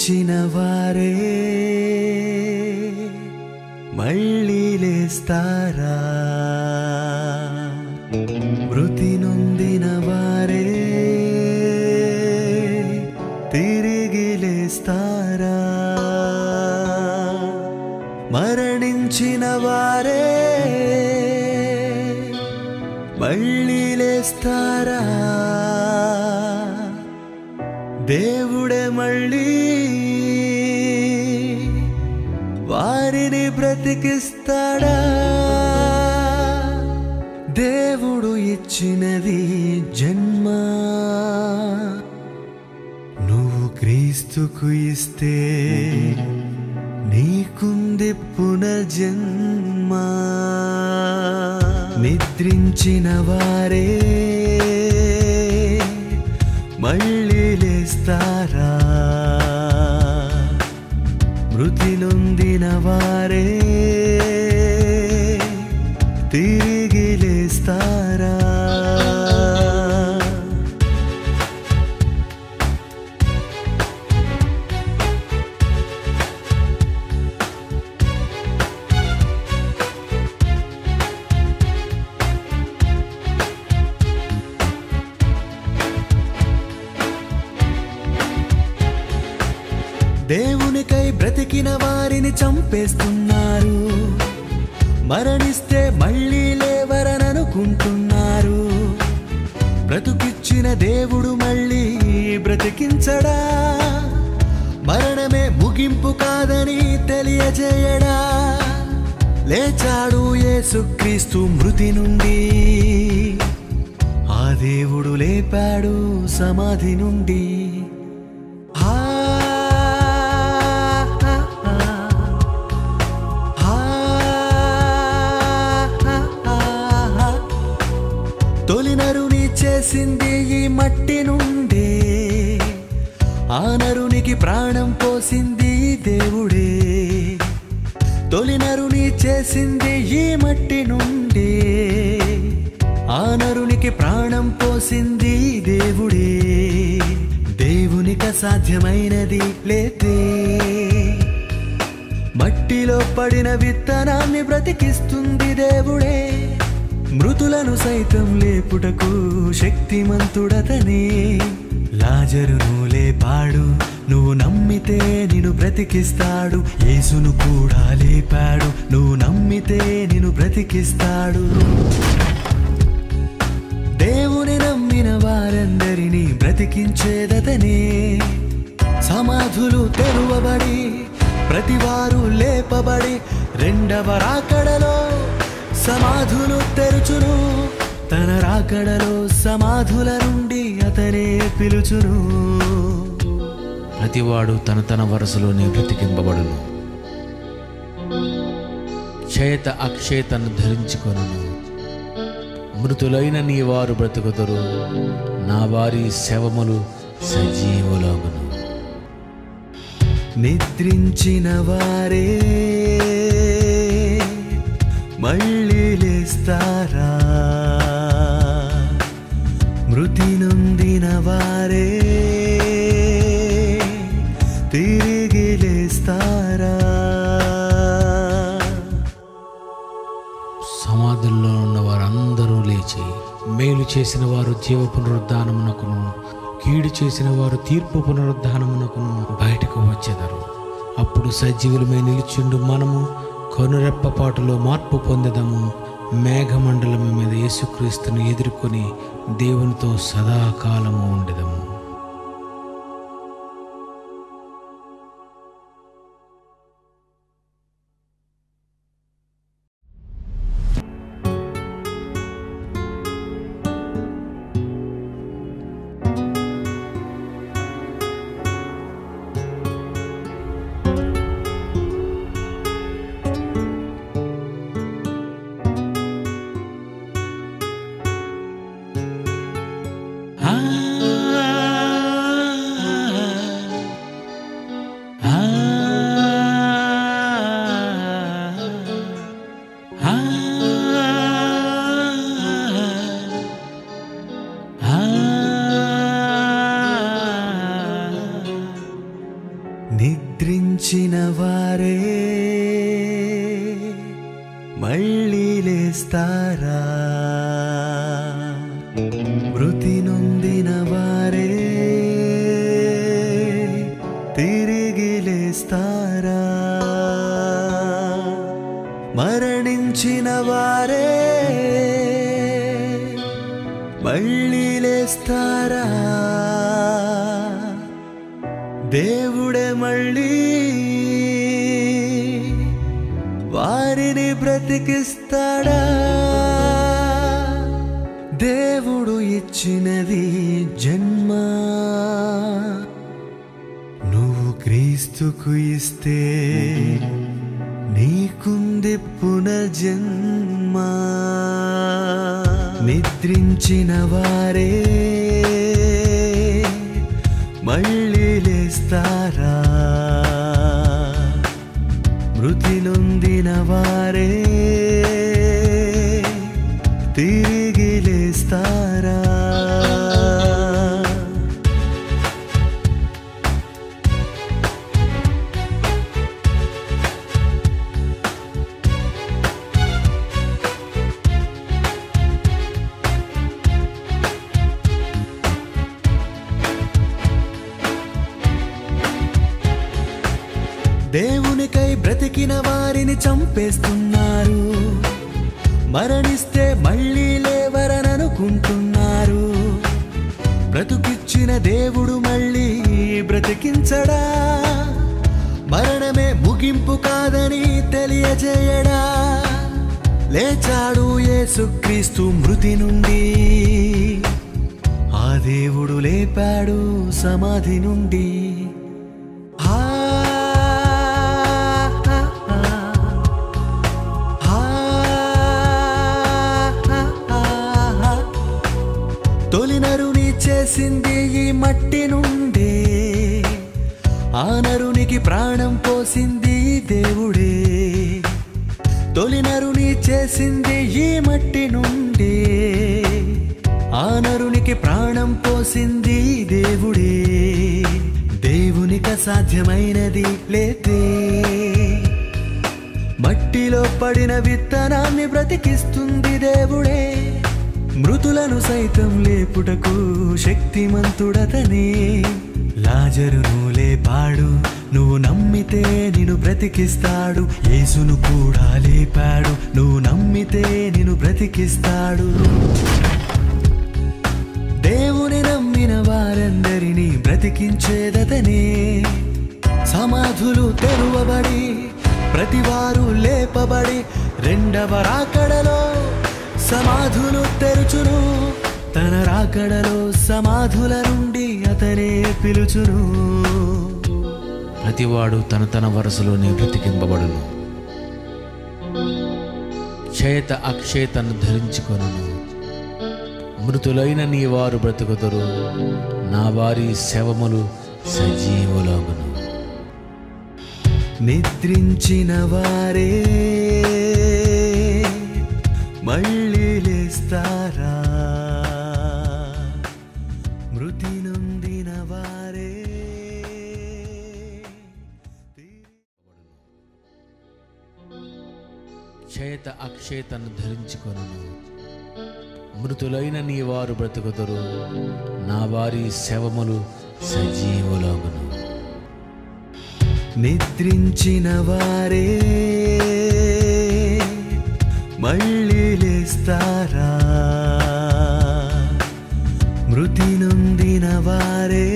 నిద్రించిన వారే మళ్ళీ లేస్తారా మృతి నొందిన వారే తిరిగి లేస్తారా మరణించిన వారే మళ్ళీ లేస్తారా దేవుడే మళ్ళీ వారిని బ్రతికిస్తాడా దేవుడు ఇచ్చినది జన్మ నువ్వు క్రీస్తుకు ఇస్తే నీకుంది పునర్జన్మ నిద్రించిన వారే మళ్ళీ లేస్తారా మృతి నొందిన వారే తిరిగి లేస్తారా దేవునికై బ్రతికిన వారిని చంపేస్తున్నారు మరణిస్తే మళ్ళీ లేవరననుకుంటున్నారు బ్రతుకిచ్చిన దేవుడు మళ్ళీ బ్రతికించడా మరణమే ముగింపు కాదని తెలియజేయడా లేచాడు యేసుక్రీస్తు మృతి నుండి ఆ దేవుడు లేపాడు సమాధి నుండి ఆ, ఆ, ఆ, ఆ, ఆ, ఆ. తొలి నరుని చేసింది ఈ మట్టి నుండే ఆ నరునికి ప్రాణం పోసింది దేవుడే తొలి నరుని చేసింది ఈ మట్టి నుండే ఆ నరునికి ప్రాణం పోసింది దేవుడే దేవునిక సాధ్యమైనది లేతే మట్టిలో పడిన విత్తనాన్ని బ్రతికిస్తుంది దేవుడే మృతులను సైతం లేపుటకు శక్తిమంతుడతనే లాజరును లేపాడు నువ్వు నమ్మితే నిన్ను బ్రతికిస్తాడు యేసును కూడా లేపాడు నువ్వు నమ్మితే నిన్ను బ్రతికిస్తాడు దేవుని నమ్మిన వారందరినీ బ్రతికించేదతనే సమాధులు తెరువబడి ప్రతివారు లేపబడి రెండవ రాకడలో సమాధులు తెరుచును తన రాకడలో సమాధుల నుండి అతనే పిలుచును ప్రతివాడు తన తన వరుసలోనే బ్రతికింపబడును చేత అక్షేతను ధరించుకొనును మృతులైన నీ వారు బ్రతుకుదురు నా వారి శవములు సజీవులగును నిద్రించిన వారే మళ్ళీ లేస్తారా మృతి నొందిన వారే తిరిగి లేస్తారా సమాధుల్లో ఉన్న వారందరూ లేచి మేలు చేసిన వారు జీవ పునరుద్ధానమునకును కీడు చేసిన వారు తీర్పు పునరుద్ధానమునకును బయటకు వచ్చెదరు అప్పుడు సజీవులమై నిలిచిండు మనము కనురెప్పపాటులో మార్పు పొందదము మేఘమండలము మీద యేసుక్రీస్తును ఎదుర్కొని దేవునితో సదాకాలము ఉండెదము మరణించిన వారే మళ్ళీ లేస్తారా మృతి నొందిన వారే తిరిగి లేస్తారా మరణించిన వారే మళ్ళీ లేస్తారా దేవుడే మళ్ళీ వారిని బ్రతికిస్తాడా దేవుడు ఇచ్చినది జన్మ నువ్వు క్రీస్తుకు ఇస్తే నీకుంది పునర్జన్మ నిద్రించిన వారే మళ్ళీ లేస్తారా మృతి నొందిన వారే తిరిగి లేస్తారా దేవునికై బ్రతికిన వారిని చంపేస్తున్నారు మరణిస్తే మళ్ళీ లేవరననుకుంటున్నారు బ్రతుకిచ్చిన దేవుడు మళ్ళీ బ్రతికించడా మరణమే ముగింపు కాదని తెలియజేయడా లేచాడు యేసుక్రీస్తు మృతి నుండి ఆ దేవుడు లేపాడు సమాధి నుండి ఆ, ఆ, ఆ, ఆ, ఆ, ఆ. తొలి నరుని చేసింది ఈ మట్టి నుండే ఆ నరునికి ప్రాణం పోసింది ఈ దేవుడే తొలి నరుని చేసింది ఈ మట్టి నుండే ఆ నరునికి ప్రాణం పోసింది ఈ దేవుడే దేవునికి అసాధ్యమైనది లేదే మట్టిలో పడిన విత్తనాన్ని బ్రతికిస్తుంది దేవుడే మృతులను సైతం లేపుటకు శక్తిమంతుడతనే లాజరును లేపాడు నువ్వు నమ్మితే నిన్ను బ్రతికిస్తాడు యేసును కూడా లేపాడు నువ్వు నమ్మితే నిన్ను బ్రతికిస్తాడు దేవుని నమ్మిన వారందరినీ బ్రతికించేదతనే సమాధులు తెరువబడి ప్రతివారు లేపబడి రెండవ రాకడలో సమాధులు తెరుచును తన రాకడలో సమాధుల నుండి అతనే పిలుచును ప్రతివాడు తన తన వరుసలోనే బ్రతికింపబడును చేత అక్షేతను ధరించుకొనును మృతులైన నీ వారు బ్రతుకుదురు నా వారి శవములు సజీవులగును నిద్రించిన వారే మళ్ళీ లేస్తారా మృతి నొందిన వారే చేత అక్షేతను ధరించుకొనును మృతులైన నీ వారు బ్రతుకుదురు నా వారి శవములు సజీవులగును నిద్రించిన వారే మళ్ళీ లేస్తారా మృతి నొందిన వారే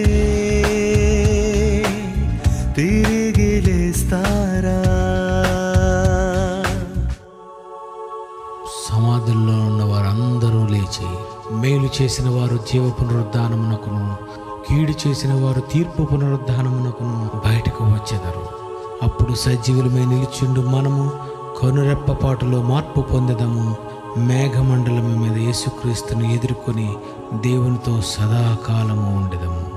తిరిగి లేస్తారా సమాధుల్లో ఉన్న వారందరూ లేచి మేలు చేసిన వారు జీవ పునరుద్ధానమునకును కీడు చేసిన వారు తీర్పు పునరుద్ధానమునకును బయటకు వచ్చెదరు అప్పుడు సజీవులమై నిలిచిండు మనము కనురెప్పపాటులో మార్పు పొందదము మేఘమండలము మీద యేసుక్రీస్తును ఎదుర్కొని దేవునితో సదాకాలము ఉండెదము